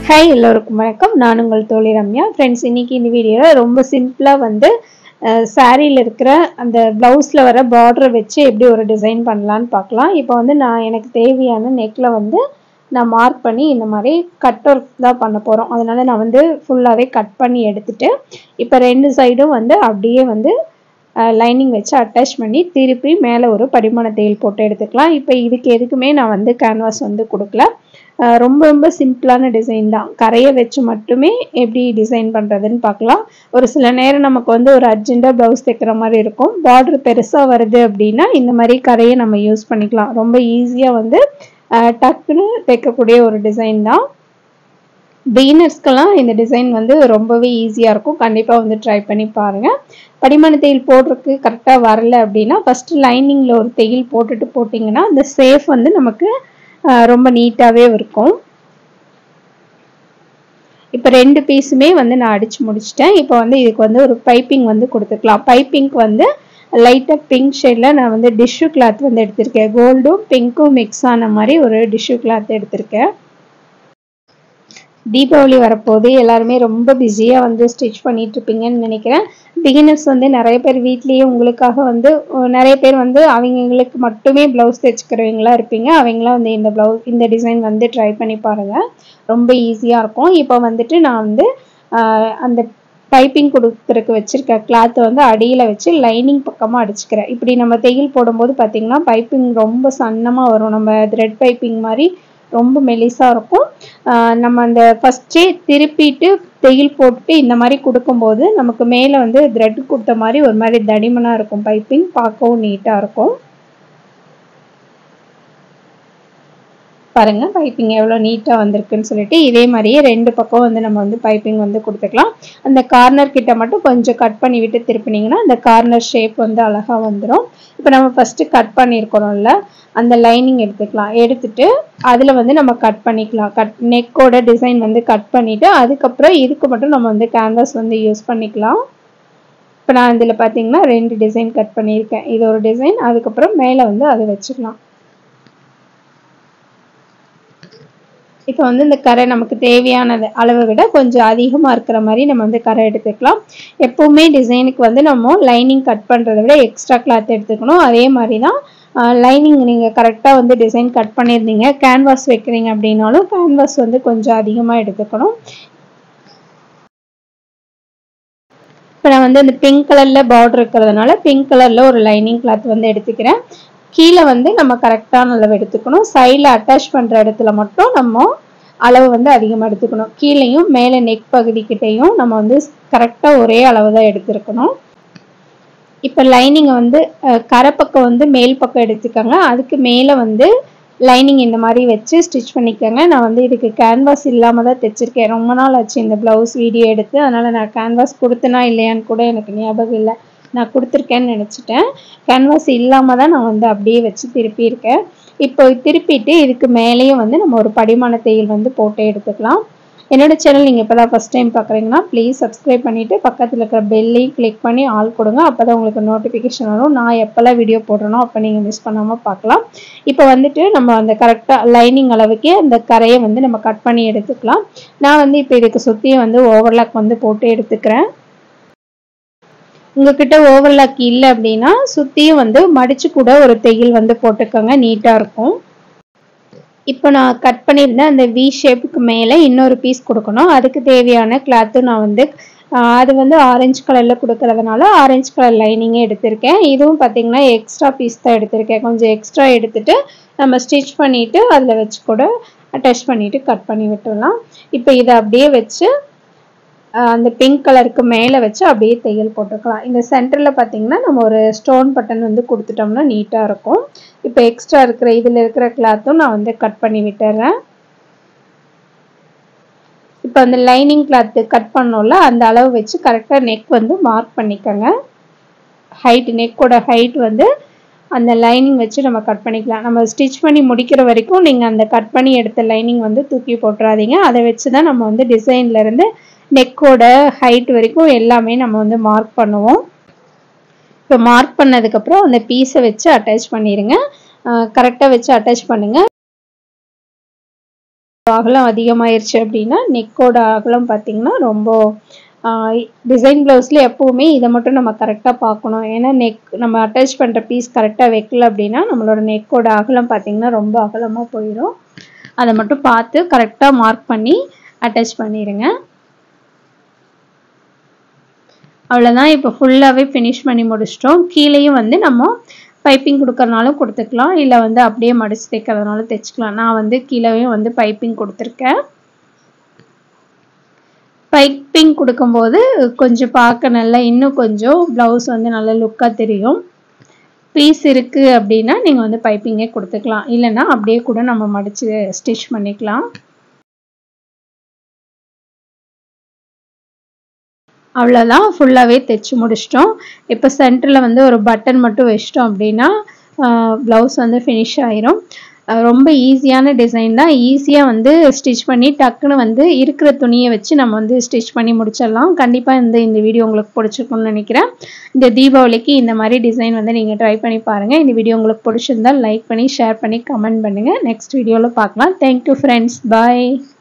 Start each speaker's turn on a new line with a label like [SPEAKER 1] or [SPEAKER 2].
[SPEAKER 1] hi எல்லோருக்கும் வணக்கம் நான் உங்கள் தோழி ரம்யா ஃப்ரெண்ட்ஸ் இன்னைக்கு இந்த வீடியோவில் ரொம்ப சிம்பிளாக வந்து சாரியில் இருக்கிற அந்த ப்ளவுஸில் வர பார்டரை வச்சு எப்படி ஒரு டிசைன் பண்ணலான்னு பார்க்கலாம் இப்போ வந்து நான் எனக்கு தேவையான நெக்கில் வந்து நான் மார்க் பண்ணி இந்த மாதிரி கட் ஒர்க் தான் பண்ண போகிறோம் அதனால நான் வந்து ஃபுல்லாகவே கட் பண்ணி எடுத்துட்டு இப்போ ரெண்டு சைடும் வந்து அப்படியே வந்து லைனிங் வச்சு அட்டாச் பண்ணி திருப்பி மேலே ஒரு படிமான தையல் போட்டு எடுத்துக்கலாம் இப்போ இதுக்கு எதுக்குமே நான் வந்து கேன்வாஸ் வந்து கொடுக்கல அஹ் ரொம்ப ரொம்ப சிம்பிளான டிசைன் தான் கரையை வச்சு மட்டுமே எப்படி டிசைன் பண்ணுறதுன்னு பார்க்கலாம் ஒரு சில நேரம் நமக்கு வந்து ஒரு அர்ஜென்ட்டாக ப்ளவுஸ் தைக்கிற மாதிரி இருக்கும் பார்டர் பெருசாக வருது அப்படின்னா இந்த மாதிரி கரையை நம்ம யூஸ் பண்ணிக்கலாம் ரொம்ப ஈஸியாக வந்து அஹ் டக்குன்னு தைக்கக்கூடிய ஒரு டிசைன் தான் பிகினர்ஸ்க்கெல்லாம் இந்த டிசைன் வந்து ரொம்பவே ஈஸியாக இருக்கும் கண்டிப்பாக வந்து ட்ரை பண்ணி பாருங்கள் படிமான தையல் போடுறதுக்கு கரெக்டாக வரல அப்படின்னா ஃபஸ்ட்டு லைனிங்கில் ஒரு தையல் போட்டுட்டு போட்டிங்கன்னா அந்த சேஃப் வந்து நமக்கு ஆஹ், ரொம்ப நீட்டாகவே இருக்கும் இப்போ ரெண்டு பீஸுமே வந்து நான் அடித்து முடிச்சிட்டேன் இப்போ வந்து இதுக்கு வந்து ஒரு பைப்பிங் வந்து கொடுத்துக்கலாம் பைப்பிங்க்கு வந்து லைட்டாக பிங்க் ஷேடில் நான் வந்து டிஷ்யூ கிளாத் வந்து எடுத்திருக்கேன் கோல்டும் பிங்க்கும் மிக்ஸ் ஆன மாதிரி ஒரு டிஷ்யூ கிளாத் எடுத்திருக்கேன் தீபாவளி வரப்போது எல்லாருமே ரொம்ப பிஸியாக வந்து ஸ்டிச் பண்ணிட்டு இருப்பீங்கன்னு நினைக்கிறேன் பிகினர்ஸ் வந்து நிறைய பேர் வீட்லேயே உங்களுக்காக வந்து அஹ், நிறைய பேர் வந்து அவங்களுக்கு மட்டுமே ப்ளவுஸ் தைச்சிக்கிறவங்களா இருப்பீங்க அவங்களாம் வந்து இந்த ப்ளவுஸ் இந்த டிசைன் வந்து ட்ரை பண்ணி பாருங்கள் ரொம்ப ஈஸியாக இருக்கும் இப்போ வந்துட்டு நான் வந்து ஆஹ், அந்த பைப்பிங் கொடுக்குறதுக்கு வச்சிருக்க கிளாத்தை வந்து அடியில் வச்சு லைனிங் பக்கமாக அடிச்சுக்கிறேன் இப்படி நம்ம தையல் போடும்போது பார்த்தீங்கன்னா பைப்பிங் ரொம்ப சன்னமாக வரும் நம்ம த்ரெட் பைப்பிங் மாதிரி ரொம்ப மெலிசாக இருக்கும் ஆஹ் நம்ம அந்த ஃபஸ்ட்டே திருப்பிட்டு தையல் போட்டுட்டு இந்த மாதிரி கொடுக்கும்போது நமக்கு மேலே வந்து த்ரெட் கொடுத்த மாதிரி ஒரு மாதிரி தடிமனாக இருக்கும் பைப்பிங் பார்க்கவும் நீட்டாக இருக்கும் பாருங்க பைப்பிங் எவ்வளோ நீட்டாக வந்திருக்குன்னு சொல்லிட்டு இதே மாதிரியே ரெண்டு பக்கம் வந்து நம்ம வந்து பைப்பிங் வந்து கொடுத்துக்கலாம் அந்த கார்னர் கிட்ட மட்டும் கொஞ்சம் கட் பண்ணி விட்டு திருப்பினீங்கன்னா அந்த கார்னர் ஷேப் வந்து அழகாக வந்துடும் இப்போ நம்ம ஃபஸ்ட்டு கட் பண்ணியிருக்கிறோம்ல அந்த லைனிங் எடுத்துக்கலாம் எடுத்துட்டு அதில் வந்து நம்ம கட் பண்ணிக்கலாம் கட் நெக்கோட டிசைன் வந்து கட் பண்ணிவிட்டு அதுக்கப்புறம் இதுக்கு மட்டும் நம்ம வந்து கேன்வாஸ் வந்து யூஸ் பண்ணிக்கலாம் இப்போ நான் இதில் பார்த்தீங்கன்னா ரெண்டு டிசைன் கட் பண்ணியிருக்கேன் இது ஒரு டிசைன் அதுக்கப்புறம் மேலே வந்து அதை வச்சுக்கலாம் இப்போ வந்து இந்த கரை நமக்கு தேவையானது அளவை விட கொஞ்சம் அதிகமாக இருக்கிற மாதிரி நம்ம வந்து கரை எடுத்துக்கலாம் எப்போவுமே டிசைனுக்கு வந்து நம்ம லைனிங் கட் பண்ணுறதை விட எக்ஸ்ட்ரா கிளாத் எடுத்துக்கணும் அதே மாதிரி தான் லைனிங் நீங்கள் கரெக்டாக வந்து டிசைன் கட் பண்ணியிருந்தீங்க கேன்வாஸ் வைக்கிறீங்க அப்படின்னாலும் கேன்வாஸ் வந்து கொஞ்சம் அதிகமாக எடுத்துக்கணும் இப்போ நான் வந்து இந்த பிங்க் கலரில் பார்டர் இருக்கிறதுனால பிங்க் கலரில் ஒரு லைனிங் கிளாத் வந்து எடுத்துக்கிறேன் கீழே வந்து நம்ம கரெக்டான அளவு எடுத்துக்கணும் சைடில் அட்டாச் பண்ணுற இடத்துல மட்டும் நம்ம அளவு வந்து அதிகமாக எடுத்துக்கணும் கீழேயும் மேலே நெக் பகுதிக்கிட்டையும் நம்ம வந்து கரெக்டாக ஒரே அளவு தான் எடுத்துருக்கணும் இப்போ லைனிங்கை வந்து அஹ், கரை பக்கம் வந்து மேல் பக்கம் எடுத்துக்கோங்க அதுக்கு மேலே வந்து லைனிங் இந்த மாதிரி வச்சு ஸ்டிச் பண்ணிக்கோங்க நான் வந்து இதுக்கு கேன்வாஸ் இல்லாமல் தான் தைச்சிருக்கேன் ரொம்ப நாள் ஆச்சு இந்த ப்ளவுஸ் வீடியோ எடுத்து அதனால் நான் கேன்வாஸ் கொடுத்தனா இல்லையான்னு கூட எனக்கு ஞாபகம் இல்லை நான் கொடுத்துருக்கேன்னு நினச்சிட்டேன் கேன்வாஸ் இல்லாமல் தான் நான் வந்து அப்படியே வச்சு திருப்பியிருக்கேன் இப்போ திருப்பிட்டு இதுக்கு மேலேயும் வந்து நம்ம ஒரு படிமான தையல் வந்து போட்டு எடுத்துக்கலாம் என்னோட சேனல் நீங்கள் இப்போ தான் ஃபஸ்ட் டைம் பார்க்குறீங்கன்னா ப்ளீஸ் சப்ஸ்கிரைப் பண்ணிவிட்டு பக்கத்தில் இருக்கிற பெல்லையும் கிளிக் பண்ணி ஆல் கொடுங்க அப்போ தான் உங்களுக்கு நோட்டிஃபிகேஷன் வரும் நான் எப்போல்லாம் வீடியோ போடுறேனோ அப்போ நீங்கள் மிஸ் பண்ணாமல் பார்க்கலாம் இப்போ வந்துட்டு நம்ம அந்த கரெக்டாக லைனிங் அளவுக்கே அந்த கரையை வந்து நம்ம கட் பண்ணி எடுத்துக்கலாம் நான் வந்து இப்போ இதுக்கு சுற்றியும் வந்து ஓவர்லாக் வந்து போட்டு எடுத்துக்கிறேன் உங்ககிட்ட ஓவர்லாக் இல்லை அப்படின்னா சுற்றியும் வந்து மடிச்சு கூட ஒரு தையல் வந்து போட்டுக்கோங்க நீட்டாக இருக்கும் இப்போ நான் கட் பண்ணியிருந்தேன் அந்த வி ஷேப்புக்கு மேலே இன்னொரு பீஸ் கொடுக்கணும் அதுக்கு தேவையான கிளாத்தும் நான் வந்து ஆஹ், அது வந்து ஆரஞ்சு கலரில் கொடுக்கறதுனால ஆரஞ்சு கலர் லைனிங்கே எடுத்திருக்கேன் இதுவும் பார்த்தீங்கன்னா எக்ஸ்ட்ரா பீஸ் தான் எடுத்திருக்கேன் கொஞ்சம் எக்ஸ்ட்ரா எடுத்துட்டு நம்ம ஸ்டிச் பண்ணிவிட்டு அதில் வச்சு கூட அட்டாச் பண்ணிவிட்டு கட் பண்ணி விட்டுடலாம் இப்போ இதை அப்படியே வச்சு ஆஹ் அந்த பிங்க் கலருக்கு மேலே வச்சு அப்படியே தையல் போட்டுக்கலாம் இந்த சென்டரில் பார்த்தீங்கன்னா நம்ம ஒரு ஸ்டோன் பட்டன் வந்து கொடுத்துட்டோம்னா நீட்டாக இருக்கும் இப்போ எக்ஸ்ட்ரா இருக்கிற இதில் இருக்கிற கிளாத்தும் நான் வந்து கட் பண்ணி விட்டுறேன் இப்போ அந்த லைனிங் கிளாத்து கட் பண்ணோம்ல அந்த அளவு வச்சு கரெக்டாக நெக் வந்து மார்க் பண்ணிக்கோங்க ஹைட் நெக்கோட ஹைட் வந்து அந்த லைனிங் வச்சு நம்ம கட் பண்ணிக்கலாம் நம்ம ஸ்டிச் பண்ணி முடிக்கிற வரைக்கும் நீங்கள் அந்த கட் பண்ணி எடுத்த லைனிங் வந்து தூக்கி போட்டுறாதீங்க அதை வச்சு தான் நம்ம வந்து டிசைன்லேருந்து நெக்கோட ஹைட் வரைக்கும் எல்லாமே நம்ம வந்து மார்க் பண்ணுவோம் இப்போ மார்க் பண்ணதுக்கப்புறம் அந்த பீஸை வச்சு அட்டாச் பண்ணிடுங்க கரெக்டாக வச்சு அட்டாச் பண்ணுங்கள் அகலம் அதிகமாயிருச்சு அப்படின்னா நெக்கோட அகலம் பார்த்தீங்கன்னா ரொம்ப டிசைன் ப்ளவுஸில் எப்போவுமே இதை மட்டும் நம்ம கரெக்டாக பார்க்கணும் ஏன்னா நெக் நம்ம அட்டாச் பண்ணுற பீஸ் கரெக்டாக வைக்கல அப்படின்னா நம்மளோட நெக்கோட அகலம் பார்த்தீங்கன்னா ரொம்ப அகலமாக போயிடும் அதை மட்டும் பார்த்து கரெக்டாக மார்க் பண்ணி அட்டாச் பண்ணிடுங்க அவ்வளோதான் இப்போ ஃபுல்லாகவே ஃபினிஷ் பண்ணி முடிச்சிட்டோம் கீழேயும் வந்து நம்ம பைப்பிங் கொடுக்கறனாலும் கொடுத்துக்கலாம் இல்லை வந்து அப்படியே மடித்து தைக்கிறதுனாலும் தைச்சிக்கலாம் நான் வந்து கீழேயும் வந்து பைப்பிங் கொடுத்துருக்கேன் பைப்பிங் கொடுக்கும்போது கொஞ்சம் பார்க்க நல்லா இன்னும் கொஞ்சம் ப்ளவுஸ் வந்து நல்ல லுக்காக தெரியும் பீஸ் இருக்குது அப்படின்னா நீங்கள் வந்து பைப்பிங்கே கொடுத்துக்கலாம் இல்லைன்னா அப்படியே கூட நம்ம மடித்து ஸ்டிச் பண்ணிக்கலாம் அவ்வளோதான் ஃபுல்லாகவே தைச்சி முடிச்சிட்டோம் இப்போ சென்டரில் வந்து ஒரு பட்டன் மட்டும் வச்சிட்டோம் அப்படின்னா ப்ளவுஸ் வந்து ஃபினிஷ் ஆயிரும் ரொம்ப ஈஸியான டிசைன் தான் ஈஸியாக வந்து ஸ்டிச் பண்ணி டக்குன்னு வந்து இருக்கிற துணியை வச்சு நம்ம வந்து ஸ்டிச் பண்ணி முடிச்சிடலாம் கண்டிப்பாக இந்த இந்த வீடியோ உங்களுக்கு பிடிச்சிருக்கும்னு நினைக்கிறேன் இந்த தீபாவளிக்கு இந்த மாதிரி டிசைன் வந்து நீங்கள் ட்ரை பண்ணி பாருங்கள் இந்த வீடியோ உங்களுக்கு பிடிச்சிருந்தால் லைக் பண்ணி ஷேர் பண்ணி கமெண்ட் பண்ணுங்கள் நெக்ஸ்ட் வீடியோவில் பார்க்கலாம் தேங்க்யூ ஃப்ரெண்ட்ஸ் பாய்